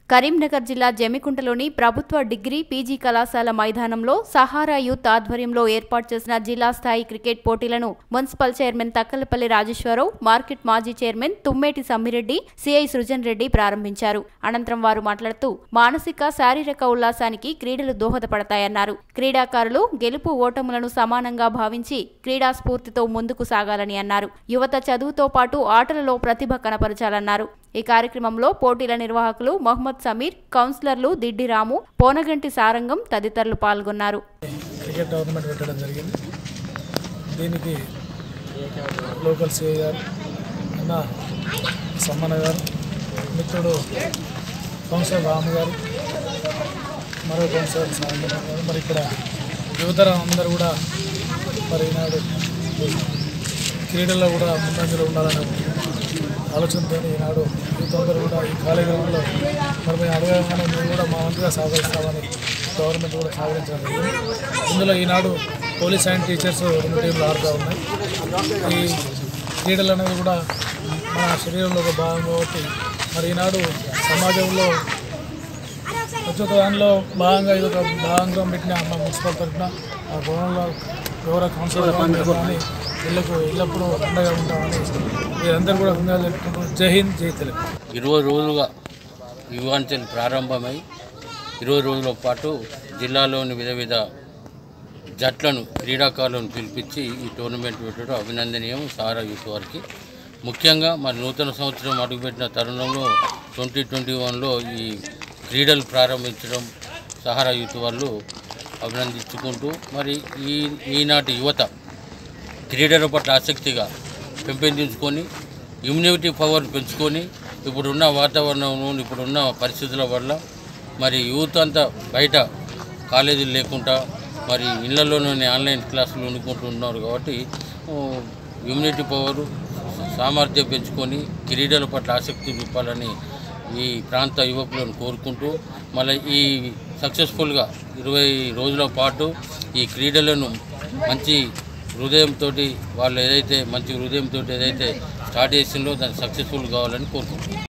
కరీంనగర్ జిల్లా జమికుంటలోని ప్రభుత్వ degree PG కళాశాల మైదానంలో సహారా యూత్ ఆధ్వర్యంలో ఏర్పాటు చేసిన జిల్లా స్థాయి క్రికెట్ పోటీలను municipal chairman Thakkalapalli Rajeshwara Rao market మాజీ చైర్మన్ తుమ్మేటి సమ్మిరెడ్డి సిఐ సృజన్ రెడ్డి ప్రారంభించారు అనంతరం వారు మాట్లాడుతూ మానసిక శారీరక ఉల్లాసానికి క్రీడలు దోహదపడతాయన్నారు క్రీడాకారులు గెలుపు ఓటములను సమానంగా భావించి క్రీడా స్ఫూర్తితో ముందుకు సాగాలని అన్నారు యువత చదువుతో పాటు ఆటలలో ప్రతిభ కనపరచాలన్నారు ఈ కార్యక్రమంలో పోటీల నిర్వాహకులు మొహమ్మద్ సమీర్ కౌన్సిలర్లు దిడ్డి రాము పోనగంటి సారంగం తదితరులు పాల్గొన్నారు క్రికెట్ టోర్నమెంట్ పెట్టడం జరిగింది దీనికి లోకల్ సిఐ గారు అన్న సమ్మన్న గారు మిత్రుడు కౌన్సిలర్ రాము గారు మరో కౌన్సిలర్ సారంగం గారు మరి ఇక్కడ యువతరం అందరూ కూడా మరి ఈనాడు క్రీడల్లో కూడా ముందంజలో ఉండాలనే ఆలోచనతో ఈనాడు యూత్ అందరూ కూడా ఈ కార్యక్రమంలో మరి మేము అడగగానే మేము కూడా మా వంతుగా సహకరిస్తామని గవర్నమెంట్ కూడా సహకరించడం జరిగింది ఇందులో ఈనాడు పోలీస్ అండ్ టీచర్స్ రెండు టీంలు ఆడుతూ ఉన్నాయి ఈ క్రీడలు అనేది కూడా మన శరీరంలో ఒక భాగం కాబట్టి మరి ఈనాడు సమాజంలో ప్రతి ఒక్క దానిలో భాగంగా ఇది ఒక భాగంగా పెట్టిన మా మున్సిపల్ తరఫున ఆ భవనంలో గౌరవ కౌన్సిలర్ కానీ ఇళ్లకు ఎల్లప్పుడూ అండగా ఉంటామని మీరందరూ కూడా ఉండాలని చెప్పుకుంటూ జై హింద్ జై తెలుగు ఇరవై రోజులుగా యువాంచల్ ప్రారంభమై ఇరవై రోజుల పాటు జిల్లాలోని వివిధ విధ జట్లను క్రీడాకారులను పిలిపించి ఈ టోర్నమెంట్ పెట్టడం అభినందనీయం సారా యూత్ వారికి ముఖ్యంగా మరి నూతన సంవత్సరం అడుగుపెట్టిన తరుణంలో ట్వంటీ ట్వంటీ వన్లో ఈ క్రీడలు ప్రారంభించడం సహారా యూత్ వాళ్ళు అభినందించుకుంటూ మరి ఈ ఈనాటి యువత క్రీడల పట్ల ఆసక్తిగా పెంపొందించుకొని ఇమ్యూనిటీ పవర్ పెంచుకొని ఇప్పుడున్న వాతావరణం ఇప్పుడున్న పరిస్థితుల వల్ల మరి యూత్ అంతా బయట కాలేజీలు లేకుండా మరి ఇళ్లలోనే ఆన్లైన్ క్లాసులు వండుకుంటున్నారు కాబట్టి ఆ, ఇమ్యూనిటీ పవర్ సామర్థ్యం పెంచుకొని క్రీడల పట్ల ఆసక్తి చూపాలని ఈ ప్రాంత యువకులను కోరుకుంటూ మళ్ళీ ఈ సక్సెస్ఫుల్గా ఇరవై రోజుల పాటు ఈ క్రీడలను మంచి హృదయంతో వాళ్ళు ఏదైతే మంచి హృదయంతో ఏదైతే స్టార్ట్ చేసిందో దాన్ని సక్సెస్ఫుల్ కావాలని కోరుకుంటున్నాం